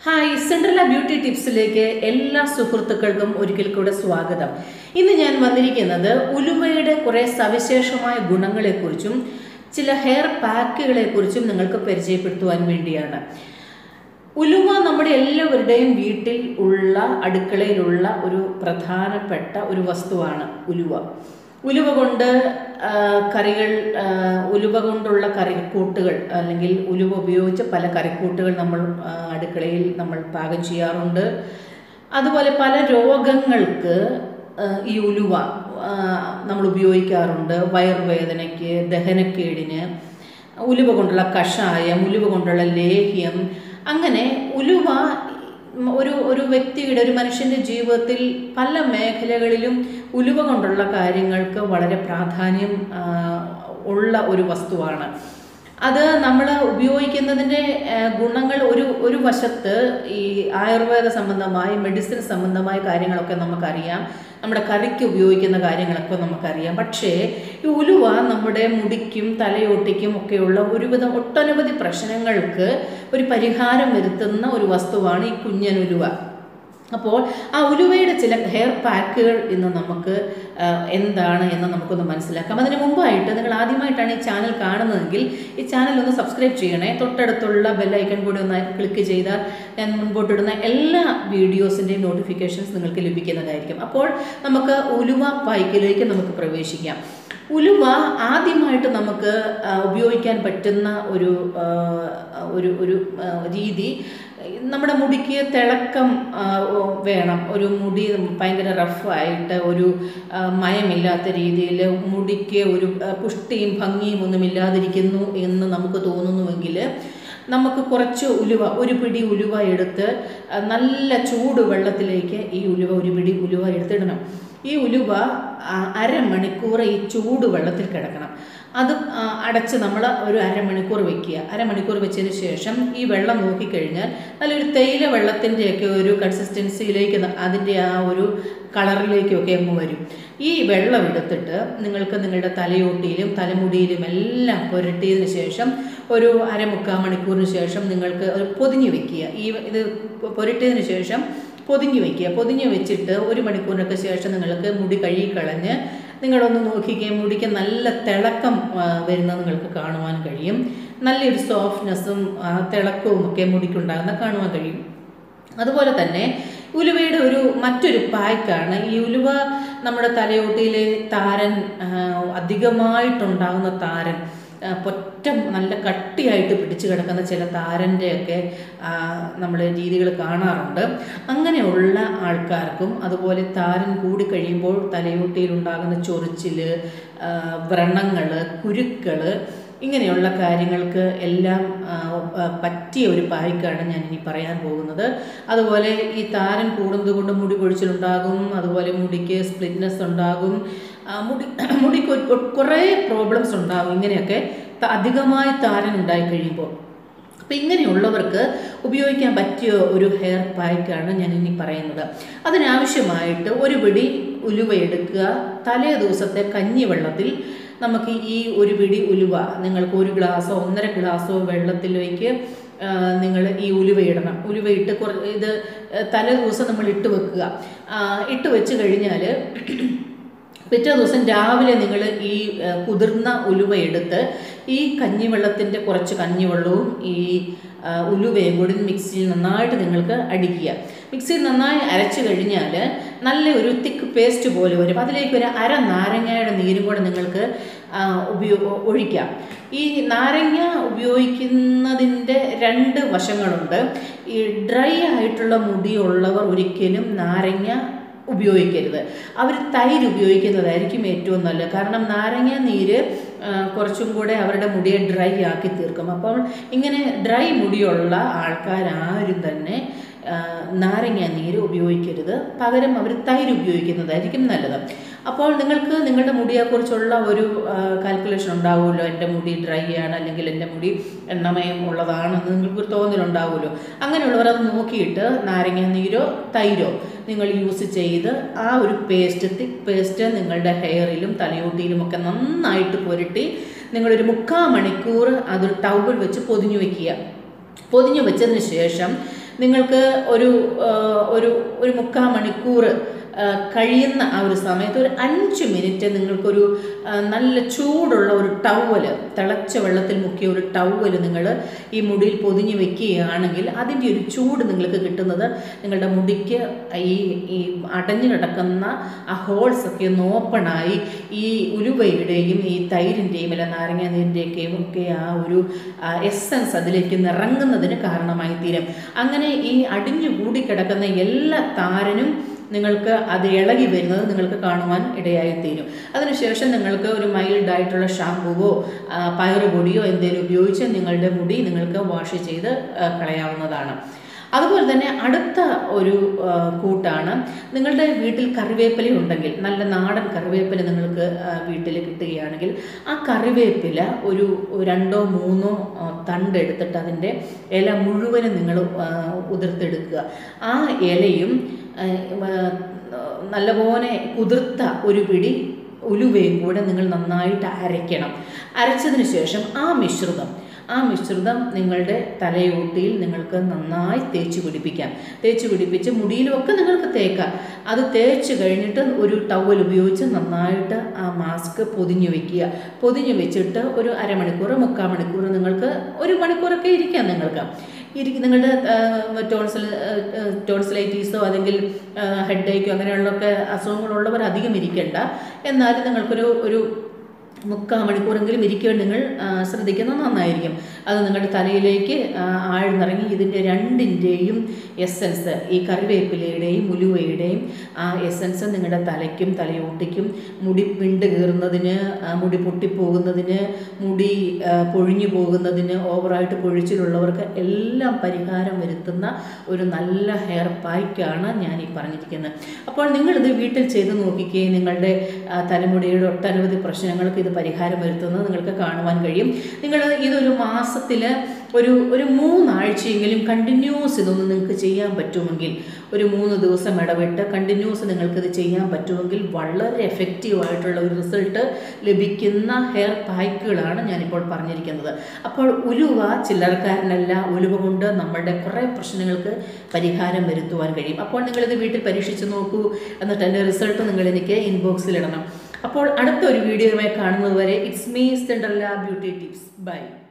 hi സെൻട്രല beauty ടിപ്സിലേക്ക് എല്ലാ സുഹൃത്തുക്കൾക്കും ഒരിക്കൽ കൂടെ സ്വാഗതം ഇന്ന് ഞാൻ വന്നിരിക്കുന്നത് ഉലുവയുടെ കുറേ സവിശേഷമായ ഗുണങ്ങളെക്കുറിച്ചും ചില ഹെയർ പാക്കുകളെക്കുറിച്ചും നിങ്ങൾക്ക് പരിചയപ്പെടുത്തുവാൻ വേണ്ടിയാണ് ഉലുവ നമ്മുടെ എല്ലാവരുടെയും വീട്ടിൽ ഉള്ള അടുക്കളയിലുള്ള ഒരു പ്രധാനപ്പെട്ട ഒരു വസ്തുവാണ് ഉലുവ ഉലുവ കൊണ്ട് ആ, കറികൾ ആ, ഉലുവ കൊണ്ടുള്ള കറിക്കൂട്ടുകൾ അല്ലെങ്കിൽ ഉലുവ ഉപയോഗിച്ച് പല കറിക്കൂട്ടുകൾ നമ്മൾ ആ, അടുക്കളയിൽ നമ്മൾ പാകം ചെയ്യാറുണ്ട് അതുപോലെ പല രോഗങ്ങൾക്ക് ആ, ഈ ഉലുവ ആ, നമ്മൾ ഉപയോഗിക്കാറുണ്ട് വയറുവേദനയ്ക്ക് ദഹനക്കേടിന് ഉലുവ കൊണ്ടുള്ള കഷായം ഉലുവ കൊണ്ടുള്ള ലേഹ്യം അങ്ങനെ ഉലുവ ഒരു ഒരു വ്യക്തിയുടെ ഒരു മനുഷ്യൻ്റെ ജീവിതത്തിൽ പല മേഖലകളിലും ഉലുവ കൊണ്ടുള്ള കാര്യങ്ങൾക്ക് വളരെ പ്രാധാന്യം ആ, ഉള്ള ഒരു വസ്തുവാണ് അത് നമ്മൾ ഉപയോഗിക്കുന്നതിൻ്റെ ആ, ഗുണങ്ങൾ ഒരു ഒരു വശത്ത് ഈ ആയുർവേദ സംബന്ധമായി മെഡിസിൻ സംബന്ധമായ കാര്യങ്ങളൊക്കെ നമുക്കറിയാം നമ്മുടെ കറിക്ക് ഉപയോഗിക്കുന്ന കാര്യങ്ങളൊക്കെ നമുക്കറിയാം പക്ഷേ ഈ ഉലുവ നമ്മുടെ മുടിക്കും തലയോട്ടിക്കും ഒക്കെയുള്ള ഒരുവിധം ഒട്ടനവധി പ്രശ്നങ്ങൾക്ക് ഒരു പരിഹാരം വരുത്തുന്ന ഒരു വസ്തുവാണ് ഈ കുഞ്ഞൻ ഉലുവ അപ്പോൾ ആ ഉലുവയുടെ ചില ഹെയർ പാക്കുകൾ ഇന്ന് നമുക്ക് ആ, എന്താണ് എന്ന് നമുക്കൊന്ന് മനസ്സിലാക്കാം അതിന് മുമ്പായിട്ട് നിങ്ങൾ ആദ്യമായിട്ടാണ് ഈ ചാനൽ കാണുന്നതെങ്കിൽ ഈ ചാനൽ ഒന്ന് സബ്സ്ക്രൈബ് ചെയ്യണേ തൊട്ടടുത്തുള്ള ബെല്ലൈക്കൺ കൂടി ഒന്ന് ക്ലിക്ക് ചെയ്താൽ ഞാൻ മുൻപോട്ടിടുന്ന എല്ലാ വീഡിയോസിൻ്റെയും നോട്ടിഫിക്കേഷൻസ് നിങ്ങൾക്ക് ലഭിക്കുന്നതായിരിക്കും അപ്പോൾ നമുക്ക് ഉലുവ പായ്ക്കിലേക്ക് നമുക്ക് പ്രവേശിക്കാം ഉലുവ ആദ്യമായിട്ട് നമുക്ക് ആ, ഉപയോഗിക്കാൻ പറ്റുന്ന ഒരു ആ, ഒരു ഒരു ആ, രീതി നമ്മുടെ മുടിക്ക് തിളക്കം ആ, ഓ, വേണം ഒരു മുടി ഭയങ്കര റഫായിട്ട് ഒരു ആ, മയമില്ലാത്ത രീതിയിൽ മുടിക്ക് ഒരു ആ, പുഷ്ടിയും ഭംഗിയും ഒന്നും ഇല്ലാതിരിക്കുന്നു എന്ന് നമുക്ക് തോന്നുന്നുവെങ്കിൽ നമുക്ക് കുറച്ച് ഉലുവ ഒരു പിടി ഉലുവ എടുത്ത് ആ, നല്ല ചൂട് വെള്ളത്തിലേക്ക് ഈ ഉലുവ ഒരു പിടി ഉലുവ എടുത്തിടണം ഈ ഉലുവ ആ, അരമണിക്കൂർ ഈ ചൂട് വെള്ളത്തിൽ കിടക്കണം അത് ആ, അടച്ച് നമ്മൾ ഒരു അരമണിക്കൂർ വെക്കുക അരമണിക്കൂർ വെച്ചതിന് ശേഷം ഈ വെള്ളം നോക്കിക്കഴിഞ്ഞാൽ നല്ലൊരു തേയില വെള്ളത്തിൻ്റെയൊക്കെ ഒരു കൺസിസ്റ്റൻസിയിലേക്ക് ന- അതിൻ്റെ ആ ഒരു കളറിലേക്കൊക്കെ അങ്ങ് വരും ഈ വെള്ളം എടുത്തിട്ട് നിങ്ങൾക്ക് നിങ്ങളുടെ തലയോട്ടിയിലും തലമുടിയിലും എല്ലാം പുരട്ടിയതിന് ശേഷം ഒരു അരമുക്കാൽ മണിക്കൂറിന് ശേഷം നിങ്ങൾക്ക് ഒരു പൊതിഞ്ഞ് വെക്കുക ഈ ഇത് പുരട്ടിയതിന് ശേഷം പൊതിഞ്ഞ് വെക്കുക പൊതിഞ്ഞ് വെച്ചിട്ട് ഒരു മണിക്കൂറിനൊക്കെ ശേഷം നിങ്ങൾക്ക് മുടി കഴുകിക്കളഞ്ഞ് നിങ്ങളൊന്ന് നോക്കിക്കുകയും മുടിക്ക് നല്ല തിളക്കം ആ, വരുന്നത് നിങ്ങൾക്ക് കാണുവാൻ കഴിയും നല്ലൊരു സോഫ്റ്റ്നെസ്സും ആ, തിളക്കവും ഒക്കെ മുടിക്കുണ്ടാകുന്ന കാണുവാൻ കഴിയും അതുപോലെ തന്നെ ഉലുവയുടെ ഒരു മറ്റൊരു പായ്ക്കാണ് ഈ ഉലുവ നമ്മുടെ തലയോട്ടിയിലെ താരൻ ആ, അധികമായിട്ടുണ്ടാകുന്ന താരൻ ആ, പൊറ്റം നല്ല കട്ടിയായിട്ട് പിടിച്ചു കിടക്കുന്ന ചില താരൻ്റെയൊക്കെ നമ്മൾ രീതികൾ കാണാറുണ്ട് അങ്ങനെയുള്ള ആൾക്കാർക്കും അതുപോലെ താരൻ കൂടി കഴിയുമ്പോൾ തലയോട്ടിയിൽ ഉണ്ടാകുന്ന ചൊറിച്ചിൽ വ്രണങ്ങൾ കുരുക്കൾ ഇങ്ങനെയുള്ള കാര്യങ്ങൾക്ക് എല്ലാം ആ, ആ, പറ്റിയ ഒരു പായ്ക്കാണ് ഞാൻ ഇനി പറയാൻ പോകുന്നത് അതുപോലെ ഈ താരൻ കൂടുന്നത് കൊണ്ട് മുടി പൊഴിച്ചിലുണ്ടാകും അതുപോലെ മുടിക്ക് സ്പ്ലിറ്റ്നെസ് ഉണ്ടാകും ആ, മുടി മുടിക്ക് ഒരു- ഒരു കുറേ പ്രോബ്ലംസ് ഉണ്ടാകും ഇങ്ങനെയൊക്കെ ത- അധികമായി താരൻ ഉണ്ടായി കഴിയുമ്പോൾ അപ്പം ഇങ്ങനെയുള്ളവർക്ക് ഉപയോഗിക്കാൻ പറ്റിയ ഒരു ഹെയർ പായ്ക്കാണ് ഞാൻ ഇനി പറയുന്നത് അതിനാവശ്യമായിട്ട് ഒരു പിടി ഉലുവ എടുക്കുക തലേ ദിവസത്തെ കഞ്ഞിവെള്ളത്തിൽ നമുക്ക് ഈ ഒരു പിടി ഉലുവ നിങ്ങൾക്ക് ഒരു ഗ്ലാസ്സോ ഒന്നര ഗ്ലാസ്സോ വെള്ളത്തിലേക്ക് ആ, നിങ്ങൾ ഈ ഉലുവ ഇടണം ഉലുവ ഇട്ട് കുറ ഇത് തലേ ദിവസം നമ്മൾ ഇട്ട് വെക്കുക ആ, ഇട്ട് വെച്ച് കഴിഞ്ഞാൽ പിറ്റേ ദിവസം രാവിലെ നിങ്ങൾ ഈ ആ, കുതിർന്ന ഉലുവ എടുത്ത് ഈ കഞ്ഞിവെള്ളത്തിൻ്റെ കുറച്ച് കഞ്ഞിവെള്ളവും ഈ ആ, ഉലുവയും കൂടി മിക്സിയിൽ നന്നായിട്ട് നിങ്ങൾക്ക് അടിക്കുക മിക്സിയിൽ നന്നായി അരച്ചു കഴിഞ്ഞാൽ നല്ല ഒരു തിക്ക് പേസ്റ്റ് പോലെ വരും അതിലേക്ക് ഒരു അര നാരങ്ങയുടെ നീരും കൂടെ നിങ്ങൾക്ക് ആ, ഉപയോ ഒഴിക്കാം ഈ നാരങ്ങ ഉപയോഗിക്കുന്നതിൻ്റെ രണ്ട് വശങ്ങളുണ്ട് ഈ ഡ്രൈ ആയിട്ടുള്ള മുടിയുള്ളവർ ഒരിക്കലും നാരങ്ങ ഉപയോഗിക്കരുത് അവർ തൈര് ഉപയോഗിക്കുന്നതായിരിക്കും ഏറ്റവും നല്ലത് കാരണം നാരങ്ങ നീര് ആ, കുറച്ചും കൂടെ അവരുടെ മുടിയെ ഡ്രൈ ആക്കി തീർക്കും അപ്പോൾ ഇങ്ങനെ ഡ്രൈ മുടിയുള്ള ആൾക്കാരാരും തന്നെ ആ, നാരങ്ങ നീര് ഉപയോഗിക്കരുത് പകരം അവർ തൈര് ഉപയോഗിക്കുന്നതായിരിക്കും നല്ലത് അപ്പോൾ നിങ്ങൾക്ക് നിങ്ങളുടെ മുടിയെക്കുറിച്ചുള്ള ഒരു കാൽക്കുലേഷൻ ഉണ്ടാവുമല്ലോ എൻ്റെ മുടി ഡ്രൈ ആണ് അല്ലെങ്കിൽ എൻ്റെ മുടി എണ്ണമയം ഉള്ളതാണെന്ന് നിങ്ങൾക്ക് തോന്നലുണ്ടാവുമല്ലോ അങ്ങനെയുള്ളവർ അത് നോക്കിയിട്ട് നാരങ്ങ നീരോ തൈരോ നിങ്ങൾ യൂസ് ചെയ്ത് ആ ഒരു പേസ്റ്റ് തിക്ക് പേസ്റ്റ് നിങ്ങളുടെ ഹെയറിലും തലയോട്ടിയിലും ഒക്കെ നന്നായിട്ട് പുരട്ടി നിങ്ങളൊരു മുക്കാൽ മണിക്കൂർ അതൊരു ടൗബിൾ വെച്ച് പൊതിഞ്ഞു വെക്കുക പൊതിഞ്ഞു വെച്ചതിന് ശേഷം നിങ്ങൾക്ക് ഒരു ആ, ഒരു ഒരു മുക്കാൽ മണിക്കൂർ ആ, കഴിയുന്ന ആ ഒരു സമയത്ത് ഒരു അഞ്ച് മിനിറ്റ് നിങ്ങൾക്കൊരു ആ, നല്ല ചൂടുള്ള ഒരു ടവല് തിളച്ച വെള്ളത്തിൽ മുക്കിയ ഒരു ടവല് നിങ്ങൾ ഈ മുടിയിൽ പൊതിഞ്ഞ് വെക്കുകയാണെങ്കിൽ അതിൻ്റെ ഒരു ചൂട് നിങ്ങൾക്ക് കിട്ടുന്നത് നിങ്ങളുടെ മുടിക്ക് ഈ ഈ അടഞ്ഞു കിടക്കുന്ന ആ ഹോൾസ് ഒക്കെ ഒന്ന് ഓപ്പണായി ഈ ഉലുവയുടെയും ഈ തൈരിൻ്റെയും അല്ല നാരങ്ങ നീരിൻ്റെയൊക്കെയും ഒക്കെ ആ ഒരു എസൻസ് അതിലേക്ക് നിറങ്ങുന്നതിന് കാരണമായി തീരും അങ്ങനെ ഈ അടിഞ്ഞു കൂടിക്കിടക്കുന്ന എല്ലാ താരനും നിങ്ങൾക്ക് അത് ഇളകി വരുന്നത് നിങ്ങൾക്ക് കാണുവാൻ ഇടയായി തീരും അതിനുശേഷം നിങ്ങൾക്ക് ഒരു മൈൽഡ് ആയിട്ടുള്ള ഷാമ്പുവോ പയറുപൊടിയോ എന്തെങ്കിലും ഉപയോഗിച്ച് നിങ്ങളുടെ മുടി നിങ്ങൾക്ക് വാഷ് ചെയ്ത് ആ, കളയാവുന്നതാണ് അതുപോലെ തന്നെ അടുത്ത ഒരു ആ, കൂട്ടാണ് നിങ്ങളുടെ വീട്ടിൽ കറിവേപ്പില ഉണ്ടെങ്കിൽ നല്ല നാടൻ കറിവേപ്പില നിങ്ങൾക്ക് ആ, വീട്ടിൽ കിട്ടുകയാണെങ്കിൽ ആ കറിവേപ്പില ഒരു രണ്ടോ മൂന്നോ ആ, തണ്ട് എടുത്തിട്ട് അതിൻ്റെ ഇല മുഴുവനും നിങ്ങൾ ആ, ഉതിർത്തെടുക്കുക ആ ഇലയും ആ, ആ, നല്ലപോലെ കുതിർത്ത ഒരു പിടി ഉലുവയും കൂടെ നിങ്ങൾ നന്നായിട്ട് അരയ്ക്കണം അരച്ചതിന് ശേഷം ആ മിശ്രിതം ആ മിശ്രിതം നിങ്ങളുടെ തലയോട്ടിയിൽ നിങ്ങൾക്ക് നന്നായി തേച്ച് പിടിപ്പിക്കാം തേച്ച് പിടിപ്പിച്ച് മുടിയിലുമൊക്കെ നിങ്ങൾക്ക് തേക്കാം അത് തേച്ച് കഴിഞ്ഞിട്ട് ഒരു ടവൽ ഉപയോഗിച്ച് നന്നായിട്ട് ആ മാസ്ക് പൊതിഞ്ഞു വെക്കുക പൊതിഞ്ഞു വെച്ചിട്ട് ഒരു അരമണിക്കൂർ മുക്കാൽ മണിക്കൂർ നിങ്ങൾക്ക് ഒരു മണിക്കൂറൊക്കെ ഇരിക്കാം നിങ്ങൾക്ക് ഇരിക്കും നിങ്ങളുടെ ടോൺസിൽ ടോൺസിലൈറ്റീസോ അല്ലെങ്കിൽ ഹെഡ് ഏക്കോ അങ്ങനെയുള്ളൊക്കെ അസുഖങ്ങളുള്ളവർ അധികം ഇരിക്കേണ്ട എന്നാലും നിങ്ങൾക്കൊരു ഒരു മുക്കാൽ മണിക്കൂറെങ്കിലും ഇരിക്കുവാൻ നിങ്ങൾ ആ, ശ്രദ്ധിക്കുന്നത് നന്നായിരിക്കും അത് നിങ്ങളുടെ തലയിലേക്ക് ആ, ആഴ്ന്നിറങ്ങി ഇതിൻ്റെ രണ്ടിൻ്റെയും എസൻസ് ഈ കറിവേപ്പിലയുടെയും ഉലുവയുടെയും ആ എസൻസ് നിങ്ങളുടെ തലയ്ക്കും തലയോട്ടിക്കും മുടി വിണ്ട് കീറുന്നതിന് ആ, മുടി പൊട്ടിപ്പോകുന്നതിന് മുടി ആ, പൊഴിഞ്ഞു പോകുന്നതിന് ഓവറായിട്ട് പൊഴിച്ചിലുള്ളവർക്ക് എല്ലാം പരിഹാരം വരുത്തുന്ന ഒരു നല്ല ഹെയർ പായ്ക്കാണ് ഞാൻ ഈ പറഞ്ഞിരിക്കുന്നത് അപ്പോൾ നിങ്ങളിത് വീട്ടിൽ ചെയ്ത് നോക്കിക്കുകയും നിങ്ങളുടെ ആ, തലമുടിയുടെ ഒട്ടനവധി പ്രശ്നങ്ങൾക്ക് ഇത് പരിഹാരം വരുത്തുന്നത് നിങ്ങൾക്ക് കാണുവാൻ കഴിയും നിങ്ങൾ ഇതൊരു മാസത്തിൽ ഒരു ഒരു മൂന്നാഴ്ചയെങ്കിലും കണ്ടിന്യൂസ് ഇതൊന്ന് നിങ്ങൾക്ക് ചെയ്യാൻ പറ്റുമെങ്കിൽ ഒരു മൂന്ന് ദിവസം ഇടവിട്ട് കണ്ടിന്യൂസ് നിങ്ങൾക്കിത് ചെയ്യാൻ പറ്റുമെങ്കിൽ വളരെ എഫക്റ്റീവ് ആയിട്ടുള്ള ഒരു റിസൾട്ട് ലഭിക്കുന്ന ഹെയർ പായ്ക്കുകളാണ് ഞാനിപ്പോൾ പറഞ്ഞിരിക്കുന്നത് അപ്പോൾ ഉലുവ ചില്ലറക്കാരനല്ല ഉലുവ കൊണ്ട് നമ്മളുടെ കുറേ പ്രശ്നങ്ങൾക്ക് പരിഹാരം വരുത്തുവാൻ കഴിയും അപ്പോൾ നിങ്ങളിത് വീട്ടിൽ പരീക്ഷിച്ച് നോക്കൂ എന്നിട്ട് എൻ്റെ റിസൾട്ട് നിങ്ങൾ എനിക്ക് ഇൻബോക്സിൽ ഇടണം അപ്പോൾ അടുത്ത ഒരു വീഡിയോയുമായി കാണുന്നത് വരെ it's me Cinderella beauty tips by